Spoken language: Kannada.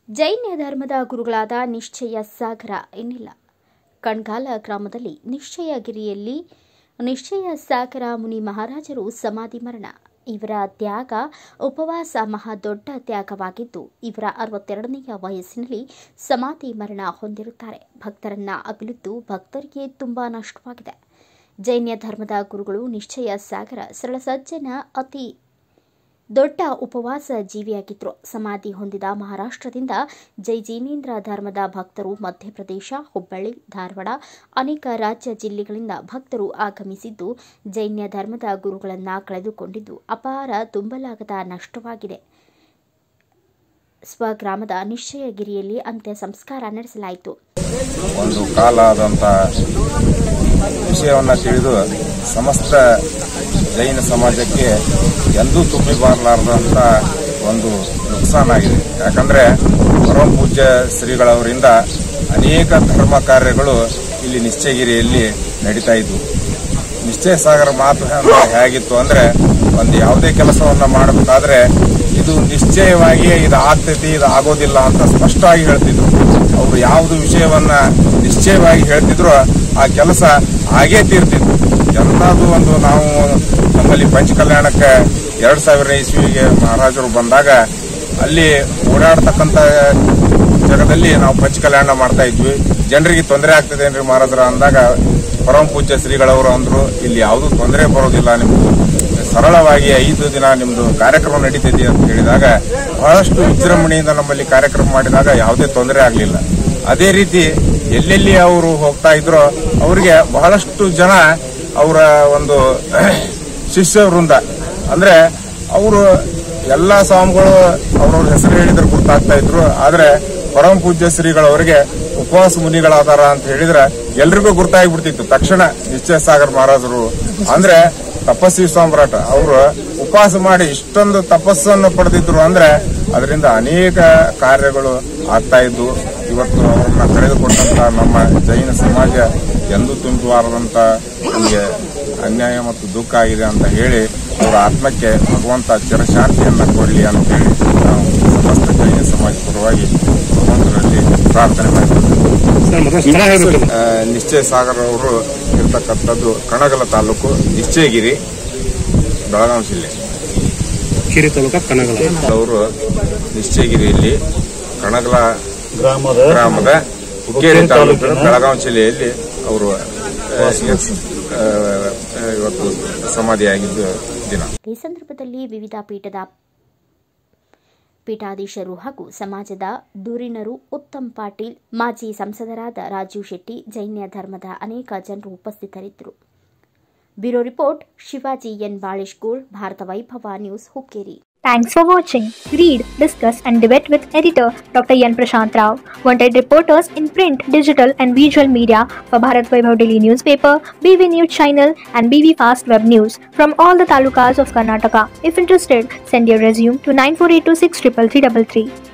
ಜೈನ ಧರ್ಮದ ಗುರುಗಳಾದ ನಿಶ್ಚಯ ಸಾಗರ ಇನ್ನಿಲ್ಲ ಕಣ್ಗಾಲ ಗ್ರಾಮದಲ್ಲಿ ನಿಶ್ಚಯಗಿರಿಯಲ್ಲಿ ನಿಶ್ಚಯ ಸಾಗರ ಮುನಿ ಮಹಾರಾಜರು ಸಮಾಧಿ ಮರಣ ಇವರ ತ್ಯಾಗ ಉಪವಾಸ ಮಹಾ ದೊಡ್ಡ ತ್ಯಾಗವಾಗಿದ್ದು ಇವರ ಅರವತ್ತೆರಡನೆಯ ವಯಸ್ಸಿನಲ್ಲಿ ಸಮಾಧಿ ಮರಣ ಹೊಂದಿರುತ್ತಾರೆ ಭಕ್ತರನ್ನ ಅಗಲಿದ್ದು ಭಕ್ತರಿಗೆ ತುಂಬಾ ನಷ್ಟವಾಗಿದೆ ಜೈನ ಧರ್ಮದ ಗುರುಗಳು ನಿಶ್ಚಯ ಸಾಗರ ಸರಳ ಸಜ್ಜನ ಅತಿ ದೊಡ್ಡ ಉಪವಾಸ ಜೀವಿಯಾಗಿದ್ದರು ಸಮಾಧಿ ಹೊಂದಿದ ಮಹಾರಾಷ್ಟ್ರದಿಂದ ಜೈ ಜೈನೇಂದ್ರ ಧರ್ಮದ ಭಕ್ತರು ಮಧ್ಯಪ್ರದೇಶ ಹುಬ್ಬಳ್ಳಿ ಧಾರವಾಡ ಅನೇಕ ರಾಜ್ಯ ಜಿಲ್ಲೆಗಳಿಂದ ಭಕ್ತರು ಆಗಮಿಸಿದ್ದು ಜೈನ ಧರ್ಮದ ಗುರುಗಳನ್ನು ಕಳೆದುಕೊಂಡಿದ್ದು ಅಪಾರ ತುಂಬಲಾಗದ ನಷ್ಟವಾಗಿದೆ ಸ್ವಗ್ರಾಮದ ನಿಶ್ಚಯಗಿರಿಯಲ್ಲಿ ಅಂತ್ಯ ಸಂಸ್ಕಾರ ನಡೆಸಲಾಯಿತು ಒಂದು ಕಾಲ ಆದಂಥ ವಿಷಯವನ್ನು ತಿಳಿದು ಸಮಸ್ತ ಜೈನ ಸಮಾಜಕ್ಕೆ ಎಂದೂ ತುಂಬಿಬಾರಲಾರದಂಥ ಒಂದು ನುಕ್ಸಾನಾಗಿದೆ ಯಾಕಂದ್ರೆ ಪರಮ ಪೂಜ್ಯ ಶ್ರೀಗಳವರಿಂದ ಅನೇಕ ಧರ್ಮ ಕಾರ್ಯಗಳು ಇಲ್ಲಿ ನಿಶ್ಚಯಗಿರಿಯಲ್ಲಿ ನಡೀತಾ ಇದ್ವು ನಿಶ್ಚಯ ಸಾಗರ ಮಾತು ಹೇಗಿತ್ತು ಅಂದ್ರೆ ಒಂದು ಯಾವುದೇ ಕೆಲಸವನ್ನ ಮಾಡಬೇಕಾದ್ರೆ ಇದು ನಿಶ್ಚಯವಾಗಿ ಇದು ಆಗ್ತೈತಿ ಇದು ಆಗೋದಿಲ್ಲ ಅಂತ ಸ್ಪಷ್ಟವಾಗಿ ಹೇಳ್ತಿದ್ರು ಅವರು ಯಾವುದು ವಿಷಯವನ್ನ ನಿಶ್ಚಯವಾಗಿ ಹೇಳ್ತಿದ್ರು ಆ ಕೆಲಸ ಆಗೇ ತೀರ್ತಿತ್ತು ಎಂತಾದ್ರು ಒಂದು ನಾವು ನಮ್ಮಲ್ಲಿ ಪಂಚಕಲ್ಯಾಣಕ್ಕೆ ಎರಡ್ ಸಾವಿರ ಇಸ್ವಿಗೆ ಮಹಾರಾಜರು ಬಂದಾಗ ಅಲ್ಲಿ ಓಡಾಡ್ತಕ್ಕಂಥ ಜಾಗದಲ್ಲಿ ನಾವು ಪಂಚಕಲ್ಯಾಣ ಮಾಡ್ತಾ ಇದ್ವಿ ಜನರಿಗೆ ತೊಂದರೆ ಆಗ್ತದೆ ಏನ್ರಿ ಮಹಾರಾಜರ ಅಂದಾಗ ಪರಮ ಪೂಜ್ಯ ಶ್ರೀಗಳವರು ಅಂದ್ರು ಇಲ್ಲಿ ಯಾವುದೂ ತೊಂದರೆ ಬರೋದಿಲ್ಲ ನಿಮ್ದು ಸರಳವಾಗಿ ಐದು ದಿನ ನಿಮ್ದು ಕಾರ್ಯಕ್ರಮ ನಡೀತಿದೆ ಅಂತ ಹೇಳಿದಾಗ ಬಹಳಷ್ಟು ವಿಜೃಂಭಣೆಯಿಂದ ನಮ್ಮಲ್ಲಿ ಕಾರ್ಯಕ್ರಮ ಮಾಡಿದಾಗ ಯಾವುದೇ ತೊಂದರೆ ಆಗಲಿಲ್ಲ ಅದೇ ರೀತಿ ಎಲ್ಲೆಲ್ಲಿ ಅವರು ಹೋಗ್ತಾ ಇದ್ರೋ ಅವರಿಗೆ ಬಹಳಷ್ಟು ಜನ ಅವರ ಒಂದು ಶಿಷ್ಯ ವೃಂದ ಅಂದ್ರೆ ಅವರು ಎಲ್ಲಾ ಸ್ವಾಮಿಗಳು ಅವ್ರವ್ರ ಹೆಸರು ಹೇಳಿದ್ರೆ ಗುರ್ತಾಗ್ತಾ ಇದ್ರು ಆದ್ರೆ ಪರಮ ಪೂಜ್ಯ ಶ್ರೀಗಳವರಿಗೆ ಉಪವಾಸ ಮುನಿಗಳಾದಾರ ಅಂತ ಹೇಳಿದ್ರೆ ಎಲ್ರಿಗೂ ಗುರ್ತಾಗ್ಬಿಡ್ತಿತ್ತು ತಕ್ಷಣ ನಿಶ್ಚಯ ಸಾಗರ್ ಮಹಾರಾಜರು ಅಂದ್ರೆ ತಪಸ್ವಿ ಸಾಮ್ರಾಟ ಅವರು ಉಪವಾಸ ಮಾಡಿ ಇಷ್ಟೊಂದು ತಪಸ್ಸನ್ನು ಪಡೆದಿದ್ರು ಅಂದ್ರೆ ಅದರಿಂದ ಅನೇಕ ಕಾರ್ಯಗಳು ಆಗ್ತಾ ಇದ್ವು ಇವತ್ತು ಅವರನ್ನ ಕಳೆದುಕೊಂಡಂತ ನಮ್ಮ ಜೈನ ಸಮಾಜ ಎಂದೂ ತುಂಬಬಾರದಂತ ನಮಗೆ ಅನ್ಯಾಯ ಮತ್ತು ದುಃಖ ಆಗಿದೆ ಅಂತ ಹೇಳಿ ಅವರ ಆತ್ಮಕ್ಕೆ ಭಗವಂತ ಚಿರಶಾಂತಿಯನ್ನ ಕೊಡಲಿ ಅಂತ ಹೇಳಿ ನಾವು ಸಮಸ್ತ ಜೈನ ಸಮಾಜ ಪರವಾಗಿ ಭಗವಂತನಲ್ಲಿ ಪ್ರಾರ್ಥನೆ ಮಾಡಿದ್ದೇವೆ ಸರ್ ಮೊದಲು ಸ್ಥಳ ಹೇಳ್ಬೇಕಲ್ಲ ಆ, ನಿಶ್ಚಯ ಸಾಗರ್ ಅವರು ಇರ್ತಕ್ಕಂಥದ್ದು ಕಣಗಲ ತಾಲೂಕು ನಿಶ್ಚಯಗಿರಿ ಬೆಳಗಾವಿ ಜಿಲ್ಲೆ ಕಿರಿ ತಾಲೂಕ ಕನಗಲ ಅವರು ನಿಶ್ಚಯಗಿರಿಯಲ್ಲಿ ಕಣಗಲ ಗ್ರಾಮದ ಗ್ರಾಮದ ಹುಕ್ಕೇರಿ ತಾಲೂಕಿನ ಬೆಳಗಾವಿ ಜಿಲ್ಲೆಯಲ್ಲಿ ಅವರು ಆ, ಆ, ಆ, ಇವತ್ತು ಸಮಾಧಿಯಾಗಿದ್ದ ದಿನ ಈ ಸಂದರ್ಭದಲ್ಲಿ ವಿವಿಧ ಪೀಠದ ಪೀಠಾಧೀಶರು ಹಾಗೂ ಸಮಾಜದ ಧುರೀಣರು ಉತ್ತಮ್ ಪಾಟೀಲ್ ಮಾಜಿ ಸಂಸದರಾದ ರಾಜೀವ್ ಶೆಟ್ಟಿ ಜೈನ ಧರ್ಮದ ಅನೇಕ ಜನರು ಉಪಸ್ಥಿತರಿದ್ದರು bureau report Shivaji N Baleshgol Bharat Vaibhav news Hukkeri Thanks for watching. Read, discuss, and debate with editor Dr. Yan Prashant Rao. Wanted reporters in print, digital, and visual media for Bharat Vaibhav Daily newspaper, BV News channel, and BV Fast Web News from all the talukas of Karnataka. If interested, send your resume to 9482633333.